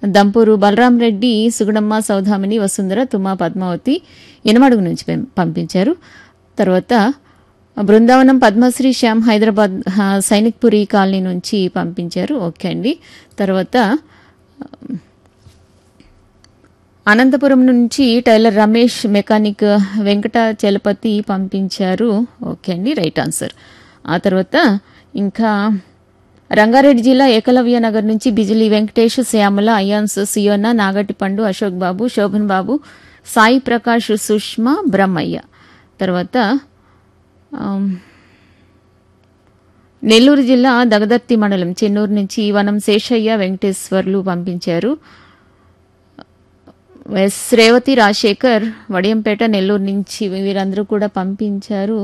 దంపూరు బలరాం రెడ్డి సుగుణమ్మ సౌధామిని వసుంధర తుమ్మా పద్మావతి ఎనమడుగు నుంచి పం- పంపించారు తర్వాత బృందావనం పద్మశ్రీ శ్యామ్ హైదరాబాద్ ఆ, సైనిక్పురి కాలనీ నుంచి పంపించారు ఓకే అండి తర్వాత అనంతపురం నుంచి టైలర్ రమేష్ మెకానిక్ వెంకట చలపతి పంపించారు ఓకే అండి రైట్ ఆన్సర్ ఆ తర్వాత ఇంకా రంగారెడ్డి జిల్లా ఏకలవ్య నగర్ నుంచి బిజిలీ వెంకటేష్ శ్యామల అయాన్స్ సియోనా నాగటిపండు అశోక్ బాబు శోభన్ బాబు సాయి ప్రకాష్ సుష్మా బ్రహ్మయ్య తర్వాత ఆమ్, నెల్లూరు జిల్లా దగదర్తి మండలం చెన్నూరు నుంచి వనం శేషయ్య వెంకటేశ్వర్లు పంపించారు ఎస్ రేవతి రాజశేఖర్ వడియంపేట నెల్లూరు నుంచి వీరందరూ కూడా పంపించారు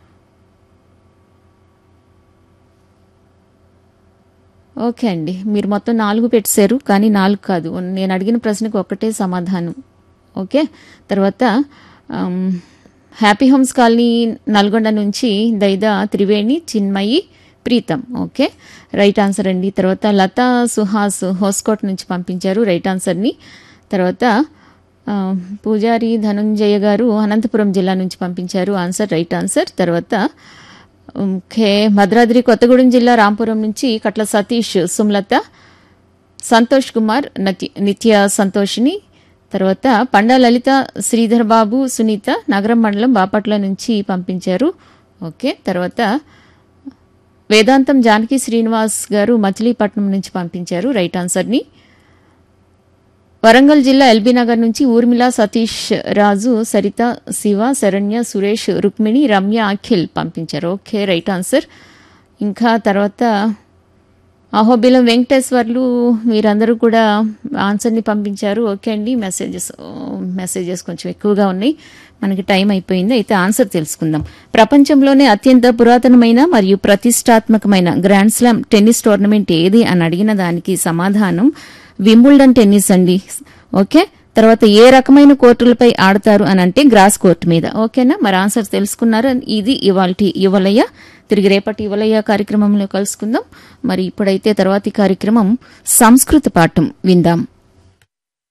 ఓకే అండి మీరు మొత్తం నాలుగు పెట్టారు కానీ నాలుగు కాదు నేను అడిగిన ప్రశ్నకు ఒక్కటే సమాధానం ఓకే తర్వాత ఆమ్, హ్యాపీ హోమ్స్ కాలనీ నల్గొండ నుంచి Daida Triveni Chinmayi Preetham okay right answer అండి తర్వాత లతా సుహాస్ హోస్కోట్ నుంచి పంపించారు రైట్ ఆన్సర్ని తర్వాత ఆ, పూజారి ధనుంజయ గారు అనంతపురం జిల్లా నుంచి పంపించారు ఆన్సర్ రైట్ ఆన్సర్ తర్వాత ఓకే భద్రాద్రి కొత్తగూడెం జిల్లా రాంపురం నుంచి కట్ల సతీష్ సుమలత సంతోష్ కుమార్ నతి నిత్య సంతోషిని తర్వాత పండా లలిత శ్రీధర్ బాబు సునీత నగరం మండలం బాపట్ల నుంచి పంపించారు ఓకే తర్వాత వేదాంతం జానకి శ్రీనివాస్ గారు మచిలీపట్నం నుంచి పంపించారు రైట్ ఆన్సర్ని వరంగల్ జిల్లా ఎల్బీ నగర్ నుంచి ఊర్మిళ సతీష్ రాజు సరిత శివ శరణ్య సురేష్ రుక్మిణి రమ్య అఖిల్ పంపించారు ఓకే రైట్ ఆన్సర్ ఇంకా తర్వాత అహోబిలం వెంకటేశ్వర్లు మీరందరూ కూడా ఆన్సర్ని పంపించారు ఓకే అండి మెసేజెస్ మెసేజెస్ కొంచెం ఎక్కువగా ఉన్నాయి మనకి టైం అయిపోయింది అయితే ఆన్సర్ తెలుసుకుందాం ప్రపంచంలోనే అత్యంత పురాతనమైన మరియు ప్రతిష్టాత్మకమైన గ్రాండ్ స్లామ్ టెన్నిస్ టోర్నమెంట్ ఏది అని అడిగిన దానికి సమాధానం వింబుల్డన్ టెన్నిస్ అండి ఓకే తర్వాత ఏ రకమైన కోర్టులపై ఆడతారు అని అంటే గ్రాస్ కోర్టు మీద ఓకేనా మరి ఆన్సర్ తెలుసుకున్నారు ఇది ఇవాళ యువలయ్య తిరిగి రేపటి యువలయ్య కార్యక్రమంలో కలుసుకుందాం మరి ఇప్పుడైతే తర్వాతి కార్యక్రమం సంస్కృత పాఠం విందాం